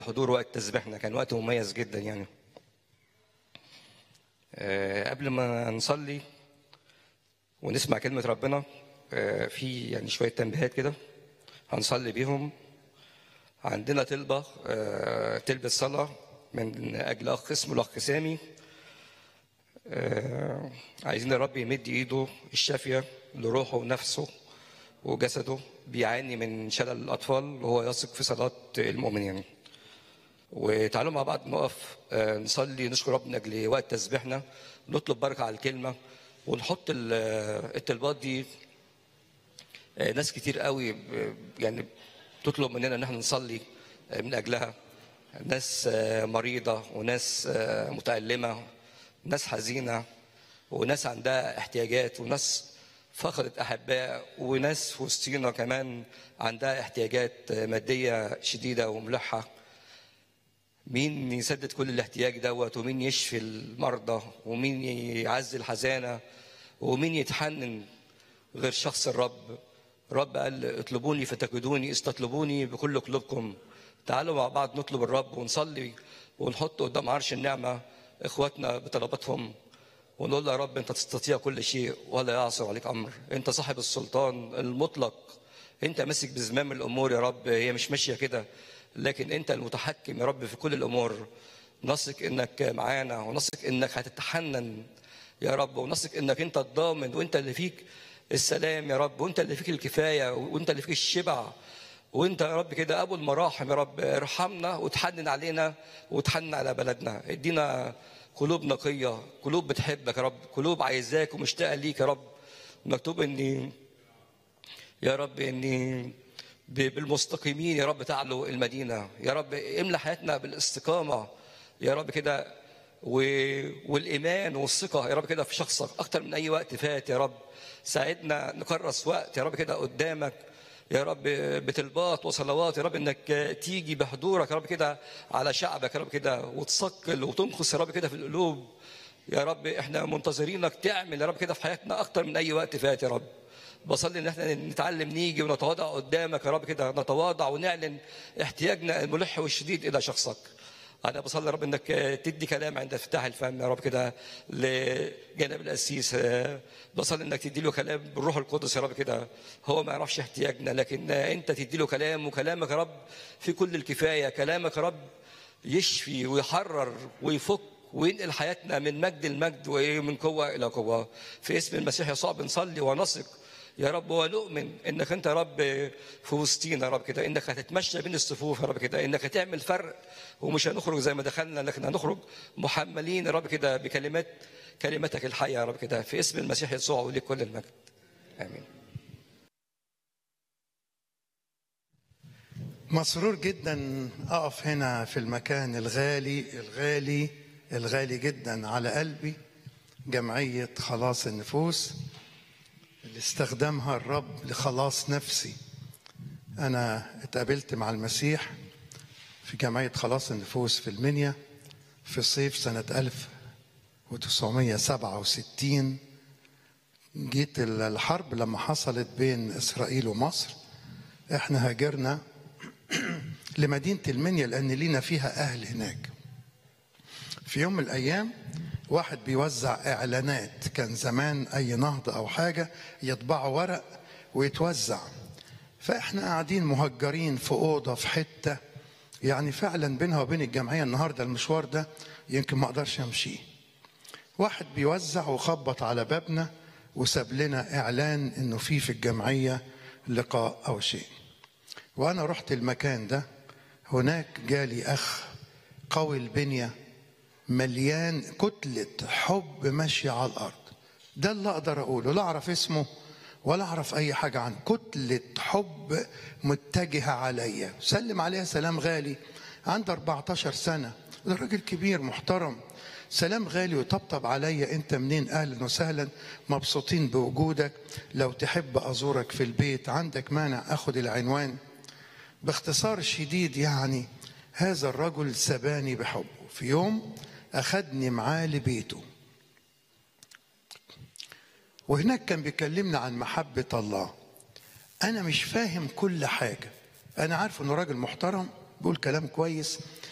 حضور وقت تسبيحنا كان وقت مميز جدا يعني آه، قبل ما نصلي ونسمع كلمة ربنا آه، في يعني شوية تنبيهات كده هنصلي بيهم عندنا طلبة آه، طلبة صلاة من أجل أخ اسمه الأخ سامي آه، عايزين الرب يمد إيده الشافية لروحه ونفسه وجسده بيعاني من شلل الأطفال وهو يثق في صلاة المؤمنين وتعالوا مع بعض نقف آه، نصلي نشكر رب من اجل وقت تسبيحنا نطلب بركه على الكلمه ونحط ال- آه، الطلبات دي آه، ناس كتير قوي ب- يعني تطلب مننا ان احنا نصلي آه، من اجلها ناس آه، مريضه وناس آه، متالمه ناس حزينه وناس عندها احتياجات وناس فقدت احباء وناس في وسطينا كمان عندها احتياجات آه، ماديه شديده وملحه مين يسدد كل الاحتياج دوت ومين يشفي المرضى ومين يعزي الحزانة ومين يتحنن غير شخص الرب الرب قال اطلبوني فتجدوني استطلبوني بكل قلوبكم تعالوا مع بعض نطلب الرب ونصلي ونحط قدام عرش النعمة اخواتنا بطلباتهم ونقول له يا رب انت تستطيع كل شيء ولا يعصر عليك امر انت صاحب السلطان المطلق انت ماسك بزمام الامور يا رب هي مش ماشيه كده لكن انت المتحكم يا رب في كل الامور نثق انك معانا ونثق انك هتتحنن يا رب ونثق انك انت الضامن وانت اللي فيك السلام يا رب وانت اللي فيك الكفايه وانت اللي فيك الشبع وانت يا رب كده ابو المراحم يا رب ارحمنا وتحنن علينا وتحنن على بلدنا ادينا قلوب نقيه قلوب بتحبك يا رب قلوب عايزاك ومشتاقه ليك يا رب مكتوب ان يا رب اني ب- بالمستقيمين يا رب تعلو المدينه يا رب املى حياتنا بالاستقامه يا رب كده و... والايمان والثقه يا رب كده في شخصك اكتر من اي وقت فات يا رب ساعدنا نكرس وقت يا رب كده قدامك يا رب بطلبات وصلوات يا رب انك تيجي بحضورك يا رب كده على شعبك يا رب كده وتصقل وتنقص يا رب كده في القلوب يا رب احنا منتظرينك تعمل يا رب كده في حياتنا اكتر من اي وقت فات يا رب بصلي ان احنا نتعلم نيجي ونتواضع قدامك يا رب كده نتواضع ونعلن احتياجنا الملح والشديد الى شخصك انا بصلي يا رب انك تدي كلام عند افتتاح الفم يا رب كده لجناب القسيس بصلي انك تدي له كلام بالروح القدس يا رب كده هو ما يعرفش احتياجنا لكن انت تدي له كلام وكلامك يا رب في كل الكفايه كلامك يا رب يشفي ويحرر ويفك وينقل حياتنا من مجد لمجد ومن قوه الى قوه في اسم المسيح يسوع بنصلي ونثق يا رب ونؤمن انك انت يا رب في وسطينا يا رب كده انك هتتمشى بين الصفوف يا رب كده انك هتعمل فرق ومش هنخرج زي ما دخلنا لكن هنخرج محملين يا رب كده بكلمات كلمتك الحيه يا رب كده في اسم المسيح يسوع وليك كل المجد امين مسرور جدا اقف هنا في المكان الغالي الغالي الغالي جدا على قلبي جمعيه خلاص النفوس اللي استخدمها الرب لخلاص نفسي انا اتقابلت مع المسيح في جمعيه خلاص النفوس في المنيا في صيف سنه 1967 جيت الحرب لما حصلت بين اسرائيل ومصر احنا هاجرنا لمدينة المنيا لأن لينا فيها أهل هناك في يوم من الأيام واحد بيوزع إعلانات كان زمان أي نهضة أو حاجة يطبعوا ورق ويتوزع فإحنا قاعدين مهجرين في أوضة في حتة يعني فعلا بينها وبين الجمعية النهاردة المشوار ده يمكن ما أقدرش أمشيه واحد بيوزع وخبط على بابنا وساب لنا إعلان إنه في في الجمعية لقاء أو شيء وانا رحت المكان ده هناك جالي اخ قوي البنيه مليان كتله حب ماشيه على الارض ده اللي اقدر اقوله لا اعرف اسمه ولا اعرف اي حاجه عنه كتله حب متجهه عليا سلم عليها سلام غالي عنده 14 سنه ده راجل كبير محترم سلام غالي وطبطب عليا انت منين اهلا وسهلا مبسوطين بوجودك لو تحب ازورك في البيت عندك مانع اخد العنوان باختصار شديد يعني هذا الرجل سباني بحبه في يوم أخذني معاه لبيته وهناك كان بيكلمنا عن محبة الله أنا مش فاهم كل حاجة أنا عارف إنه راجل محترم بيقول كلام كويس